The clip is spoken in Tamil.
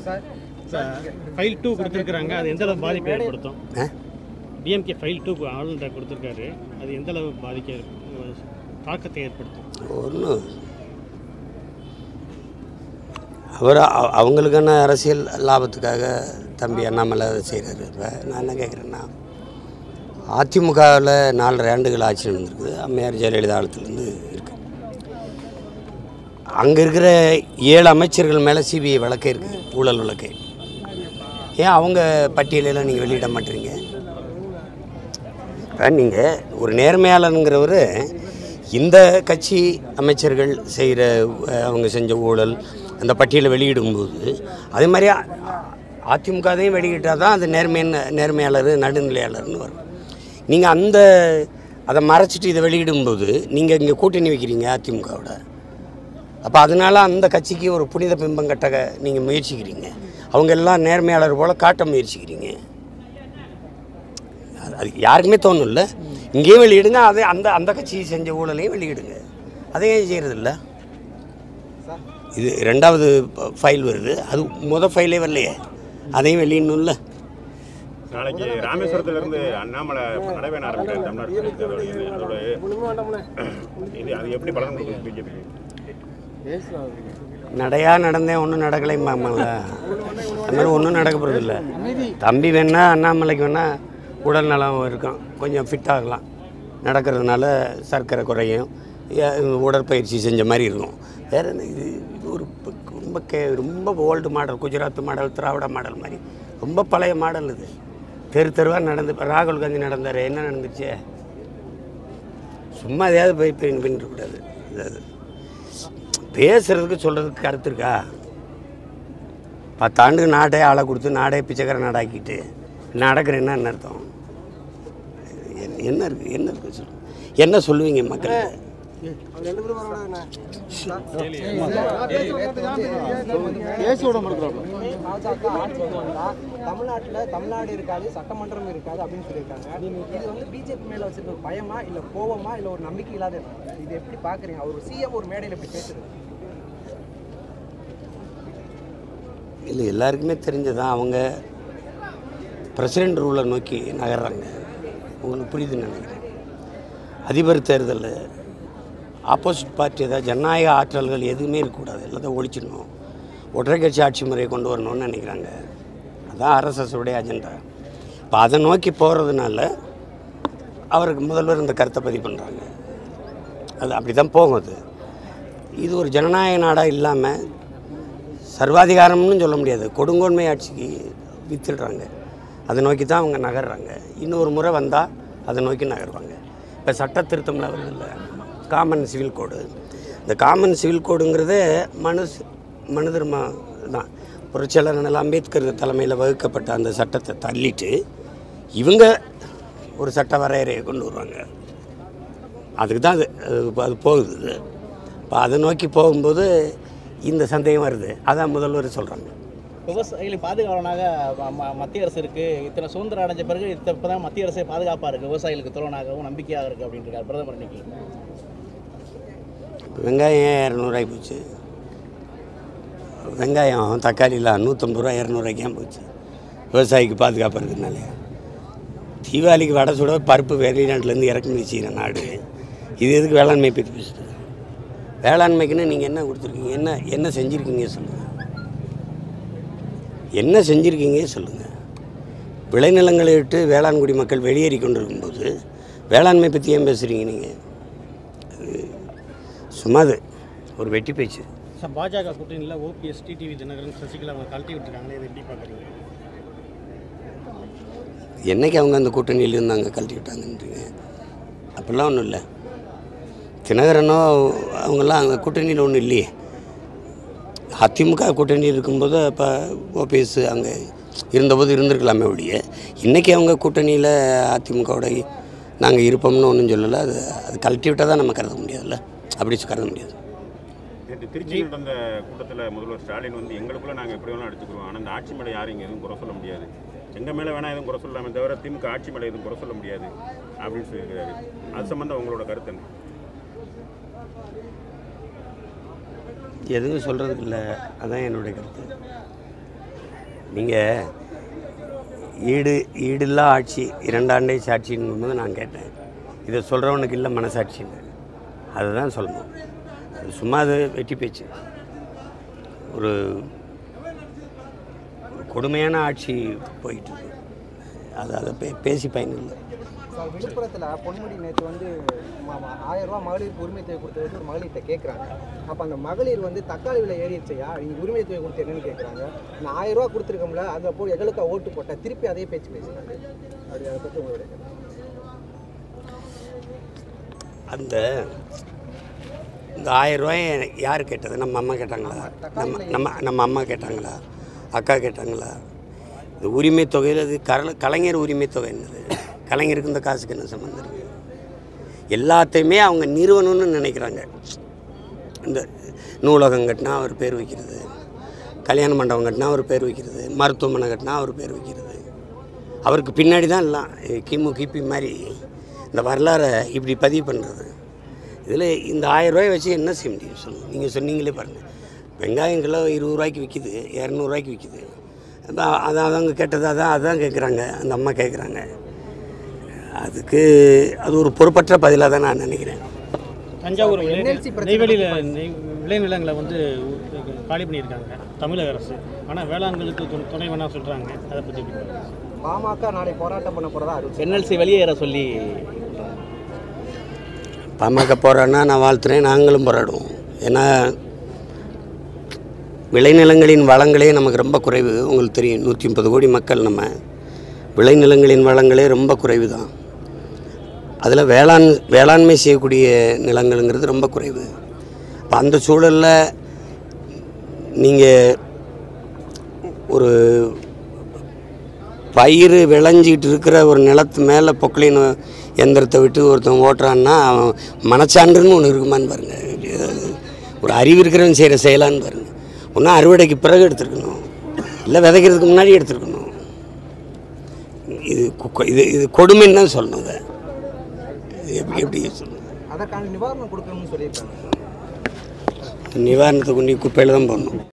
ஃபைல் டூ கொடுத்துருக்குறாங்க அது எந்த அளவு பாதிப்பை ஏற்படுத்தும் ஆ? டிஎம்கே ஃபைல் டூ ஆளுநர் கொடுத்துருக்காரு அது எந்த அளவு பாதிக்க தாக்கத்தை ஏற்படுத்தும் ஒன்றும் அவர் அ- அவங்களுக்கான அரசியல் லாபத்துக்காக தம்பி அண்ணாமலை அதை செய்கிறாரு இப்போ நான் என்ன கேட்குறேன்னா அதிமுகவில் நாலரை ஆண்டுகள் ஆட்சி நடந்திருக்குது அம்மையார் ஜெயலலிதா காலத்துலேருந்து இருக்கு அங்கே இருக்கிற ஏழு அமைச்சர்கள் மேலே சிபிஐ வழக்கே இருக்குது ஊழல் வழக்கே ஏன் அவங்க பட்டியலெல்லாம் நீங்கள் வெளியிட மாட்டீங்க நீங்கள் ஒரு நேர்மையாளருங்கிறவர் இந்த கட்சி அமைச்சர்கள் செய்கிற அவங்க செஞ்ச ஊழல் அந்த பட்டியலை வெளியிடும்போது அதே மாதிரி அ- அதிமுகவையும் வெளியிட்டால் தான் அது நேர்மையான நேர்மையாளர் நடுநிலையாளர்னு வரும் நீங்கள் அந்த அதை மறைச்சிட்டு இதை வெளியிடும்போது நீங்கள் இங்கே கூட்டணி வைக்கிறீங்க அதிமுகவோட அப்போ அதனால அந்த கட்சிக்கு ஒரு புனித பிம்பம் கட்ட நீங்கள் முயற்சிக்கிறீங்க அவங்க எல்லாம் நேர்மையாளர் போல் காட்ட முயற்சிக்கிறீங்க அது அது யாருக்குமே தோணும்ல இங்கேயும் வெளியிடுங்க அதே அந்த அந்த கட்சி செஞ்ச ஊழலையும் வெளியிடுங்க அதை ஏன் செய்கிறதில்ல இது ரெண்டாவது ஃபைல் வருது அது முத ஃபைலே வரலையே அதையும் வெளியிடணும்ல நாளைக்கு ராமேஸ்வரத்துல இருந்து அண்ணாமலை நடைபெற ஆரம்பிக்கிறார் தமிழ்நாடு அதோட அதோட இது அது எப்படி பலன் கொடுக்கும் பிஜேபிக்கு நடையா நடந்தேன் ஒன்றும் நடக்கலைம்பாங்கல்ல அது மாதிரி ஒன்றும் நடக்க போகிறதில்ல தம்பி வேணா அண்ணாமலைக்கு வேணா உடல் நலம் இருக்கும் கொஞ்சம் ஃபிட் ஆகலாம் நடக்கிறதுனால சர்க்கரை குறையும் ஏ- உடற்பயிற்சி செஞ்ச மாதிரி இருக்கும் வேற என்ன இது இது ஒரு ப- ரொம்ப கே ரொம்ப old model Gujarat model Dravida model மாதிரி ரொம்ப பழைய மாடல் இது தெரு தெருவாக நடந்து இப்போ ராகுல் காந்தி நடந்தார் என்ன நடந்துச்சு சும்மா எதையாவது போய் பின் பின்னிடக்கூடாது அது பேசுறதுக்கு சொல்கிறதுக்கு கருத்து இருக்கா பத்தாண்டுக்கு நாட்டே ஆளை கொடுத்து நாடே பிச்சைக்கார நாடாக்கிட்டு நடக்கிற என்ன அர்த்தம் என்ன- என்ன இருக்குது என்ன இருக்குது சொல்லு என்ன சொல்லுவீங்க மக்கள் பாஜக ஆட்சிக்கு வந்தா தமிழ்நாட்டுல தமிழ்நாடு இருக்காது சட்டமன்றம் இருக்காது அப்படின்னு சொல்லியிருக்காங்க இது வந்து பிஜேபி மேல வச்சிருக்க ஒரு பயமா இல்ல கோவமா இல்ல ஒரு நம்பிக்கை இல்லாத எண்ணமா? இது எப்படி பாக்குறீங்க அவர் சிஎம் ஒரு மேடையில இப்படி பேசுறது இல்லை எல்லாருக்குமே தெரிஞ்சதான் அவங்க பிரசிடென்ட் ரூலை நோக்கி நகர்றாங்க உங்களுக்கு புரியுதுன்னு நினைக்கிறேன் அதிபர் தேர்தலில் ஆப்போசிட் பார்ட்டி ஏதாவது ஜனநாயக ஆற்றல்கள் எதுவுமே இருக்கக்கூடாது எல்லாத்தையும் ஒழிச்சிடணும் ஒற்றை கட்சி ஆட்சி முறையை கொண்டு வரணும்னு நினைக்கிறாங்க அதான் ஆர்எஸ்எஸுடைய அஜெண்டா இப்போ அதை நோக்கி போகிறதுனால அவருக்கு முதல்வர் இந்த கருத்தை பதிவு பண்ணுறாங்க அது அப்படி தான் போகும் அது இது ஒரு ஜனநாயக நாடாக இல்லாமல் சர்வாதிகாரம்னு சொல்ல முடியாது கொடுங்கோன்மை ஆட்சிக்கு வித்துடுறாங்க அதை நோக்கி தான் அவங்க நகர்றாங்க இன்னொரு முறை வந்தால் அதை நோக்கி நகர்வாங்க இப்போ சட்ட திருத்தம்லாம் வருது இல்லை காமன் சிவில் கோடு இந்த காமன் சிவில் கோடுங்கிறதே மனு மனு தர்மா தான் புரட்சியாளர் அண்ணல் அம்பேத்கர் தலைமையில் வகுக்கப்பட்ட அந்த சட்டத்தை தள்ளிட்டு இவங்க ஒரு சட்ட வரையறையை கொண்டு வருவாங்க அதுக்கு தான் அது அது- அது போகுது இது. இப்போ அதை நோக்கி போகும்போது இந்த சந்தேகம் வருது அதான் முதல்வர் சொல்கிறாங்க விவசாயிகளை பாதுகாவலனாக ம- ம- மத்திய அரசு இருக்கு இத்தனை சுதந்திரம் அடைஞ்ச பிறகு இத்த இப்பதான் மத்திய அரசே பாதுகாப்பா இருக்கு விவசாயிகளுக்கு துறவனாகவும் நம்பிக்கையாக இருக்கு அப்படின்ட்டு பிரதமர் இன்னைக்கு வெங்காயம் ஏன் இரநூறுவாய்க்கு போச்சு வெங்காயம் தக்காளிலாம் நூற்றம்பது ரூபா இரநூறுவாய்க்கு ஏன் போச்சு விவசாயிக்கு பாதுகாப்பு இருக்கிறதுனால தீபாவளிக்கு வடை சுட பருப்பு வெளிநாட்டிலேருந்து இறக்குமதி செய்கிற நாடு இது எதுக்கு வேளாண்மை பற்றி பேசுது வேளாண்மைக்குன்னு நீங்கள் என்ன கொடுத்துருக்கீங்க என்ன என்ன செஞ்சுருக்கீங்க சொல்லுங்கள் என்ன செஞ்சுருக்கீங்க சொல்லுங்கள் விளைநிலங்களை விட்டு வேளாண்குடி மக்கள் வெளியேறி கொண்டிருக்கும்போது வேளாண்மை பற்றி ஏன் பேசுகிறீங்க நீங்கள் சும்மா அது ஒரு வெட்டி பேச்சு சார் பாஜக கூட்டணியில் ஓபிஎஸ் டிடிவி தினகரன் சசிகலா அவங்க கழட்டி விட்டுருக்காங்களே இதை எப்படி பார்க்குறீங்க என்னைக்கு அவங்க அந்த கூட்டணியில் இருந்தாங்க கழட்டி விட்டாங்கன்றீங்க அப்படிலாம் ஒன்றும் இல்லை தினகரனோ அவங்கெல்லாம் அந்த கூட்டணியில் ஒன்றும் இல்லையே அதிமுக கூட்டணியில் இருக்கும்போது அப்போ ஓபிஎஸ் அங்கே இருந்தபோது இருந்திருக்கலாமே ஒழிய இன்றைக்கி அவங்க கூட்டணியில் அதிமுகவோட நாங்கள் இருப்போம்னு ஒன்றும் சொல்லலை அது அது கழட்டி விட்டால் தான் நம்ம கருத முடியாதுல்ல அப்படி கருத முடியாது நேற்று திருச்சியில் நடந்த கூட்டத்தில் முதல்வர் ஸ்டாலின் வந்து எங்களுக்குள்ள நாங்கள் எப்படி வேணாலும் அடிச்சுக்கிறோம் ஆனால் இந்த ஆட்சி மேலே யாரும் இங்கே எதுவும் குறை சொல்ல முடியாது எங்கள் மேலே வேணால் எதுவும் குறை சொல்லலாமே தவிர திமுக ஆட்சி மேலே எதுவும் குறை சொல்ல முடியாது அப்படின்னு சொல்லியிருக்கிறாரு அது சம்பந்தம் உங்களோட கருத்து என்ன எதுவும் சொல்கிறதுக்கு இல்லை அதான் என்னுடைய கருத்து நீங்கள் ஈடு ஈடில்லா ஆட்சி இரண்டாண்டே சாட்சின்னு போது நான் கேட்டேன் இதை சொல்கிறவனுக்கு இல்லை மனசாட்சின்னு அதுதான் சொல்லணும் அது சும்மா அது வெட்டி பேச்சு ஒரு ஒரு கொடுமையான ஆட்சி போயிட்டு இருக்கு அது அதை பே பேசி பயனில்லை சார் விழுப்புரத்தில் பொன்முடி நேற்று வந்து ம- ம- ஆயிரம் ரூபாய் மகளிருக்கு உரிமை தொகை கொடுத்தது ஒரு மகளிர்கிட்ட கேட்குறாங்க அப்போ அந்த மகளிர் வந்து தக்காளி விலை ஏறிடுச்சையா நீங்கள் உரிமை தொகை கொடுத்து என்னன்னு கேட்குறாங்க நான் ஆயிரம் ரூபா கொடுத்துருக்கோம்ல அதில் போய் எங்களுக்கு ஓட்டு போட்டேன் திருப்பி அதே பேச்சு பேசுகிறாங்க அப்படி அதை பற்றி உங்களுடைய கருத்து. அந்த இந்த ஆயிரம் ரூபாயை யார் கேட்டது நம்ம அம்மா கேட்டாங்களா நம்ம நம்ம நம்ம அம்மா கேட்டாங்களா அக்கா கேட்டாங்களா இந்த உரிமை தொகையில் அது கல கலைஞர் உரிமை தொகை என்னது கலைஞருக்கு இந்த காசுக்கு என்ன சம்மந்தம் இருக்குது எல்லாத்தையுமே அவங்க நிறுவனம்னு நினைக்கிறாங்க இந்த நூலகம் கட்டினா அவர் பேர் வைக்கிறது கல்யாண மண்டபம் கட்டினா அவர் பேர் வைக்கிறது மருத்துவமனை கட்டினா அவர் பேர் வைக்கிறது அவருக்கு பின்னாடி தான் எல்லாம் அஹ் கிமு கிபி மாதிரி இந்த வரலாறை இப்படி பதிவு பண்ணுறது இதில் இந்த ஆயிரம் ரூபாய் வச்சு என்ன செய்ய முடியும் சொல்லுங்கள் நீங்கள் சொன்னீங்களே பாருங்கள் வெங்காயம் கிலோ இருபது ரூபாய்க்கு விற்கிது இரநூறுவாய்க்கு விற்கிது அதான் அதான் அவங்க கேட்டது அதான் அதான் கேட்குறாங்க அந்த அம்மா கேட்குறாங்க அதுக்கு அது ஒரு பொறுப்பற்ற பதிலாக தான் நான் நினைக்கிறேன் தஞ்சாவூர் விளை- NLC பிரச்சனை நெய்வேலியில் நெய் விளைநிலங்களை வந்து காலி பண்ணியிருக்காங்க தமிழக அரசு ஆனால் வேளாண்களுக்கு து- துணை வேணா சொல்கிறாங்க அதை பற்றி எப்படி பார்க்குறீங்க? பாமக நாளை போராட்டம் பண்ண போகிறதா அறிவிச்சு என்எல்சி வெளியேற சொல்லி பாமக போராடினா நான் வாழ்த்துறேன் நாங்களும் போராடுவோம் ஏன்னா விளைநிலங்களின் வளங்களே நமக்கு ரொம்ப குறைவு உங்களுக்கு தெரியும் நூற்றி முப்பது கோடி மக்கள் நம்ம விளைநிலங்களின் வளங்களே ரொம்ப குறைவு தான் அதில் வேளாண் வேளாண்மை செய்யக்கூடிய நிலங்கள்ங்கிறது ரொம்ப குறைவு இப்போ அந்த சூழலில் நீங்கள் ஒரு பயிர் விளைஞ்சிக்கிட்டு இருக்கிற ஒரு நிலத்து மேலே பொக்லின் எந்திரத்தை விட்டு ஒருத்தன் ஓட்டுறான்னா அவன் மனச்சான்றுன்னு ஒன்று இருக்குமான்னு பாருங்க ஒரு அறிவு இருக்கிறவன் செய்கிற செயலான்னு பாருங்க ஒன்றும் அறுவடைக்கு பிறகு எடுத்துருக்கணும் இல்லை விதைக்கிறதுக்கு முன்னாடி எடுத்துருக்கணும் இது கு- இது இது கொடுமைன்னு தான் சொல்லணும் அதை இது எப்படி எப்படி சொல்லணும் அதற்கான நிவாரணம் கொடுக்கணும்னு சொல்லியிருக்காங்க நிவாரணத்தை கொண்டு குப்பையில் தான் போடணும்